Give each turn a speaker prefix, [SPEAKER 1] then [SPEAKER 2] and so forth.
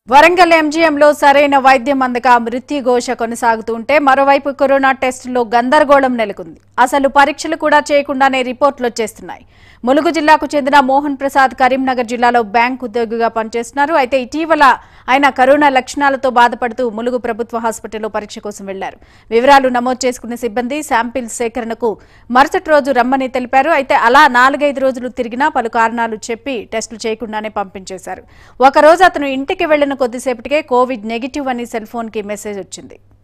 [SPEAKER 1] వరంగల్ ఎంజీఎంలో సరైన వైద్యం అందక మృత్యుఘోష కొనసాగుతుంటే మరోవైపు కరోనా టెస్టుల్లో గందరగోళం నెలకొంది అసలు పరీక్షలు కూడా చేయకుండానే రిపోర్టులు వచ్చేస్తున్నాయి ములుగు జిల్లాకు చెందిన మోహన్ ప్రసాద్ కరీంనగర్ జిల్లాలో బ్యాంక్ ఉద్యోగిగా పనిచేస్తున్నారు అయితే ఇటీవల ఆయన కరోనా లక్షణాలతో బాధపడుతూ ములుగు ప్రభుత్వ హాస్పిటల్లో పరీక్ష కోసం వెళ్లారు వివరాలు నమోదు చేసుకున్న సిబ్బంది శాంపిల్ సేకరణకు మరుసటి రోజు రమ్మని తెలిపారు అయితే అలా నాలుగైదు రోజులు తిరిగినా పలు కారణాలు చెప్పి టెస్టులు చేయకుండానే పంపించేశారు ఒక రోజు అతను ఇంటికి వెళ్లిన కొద్దిసేపటికే కోవిడ్ నెగిటివ్ అని సెల్ ఫోన్ కి మెసేజ్ వచ్చింది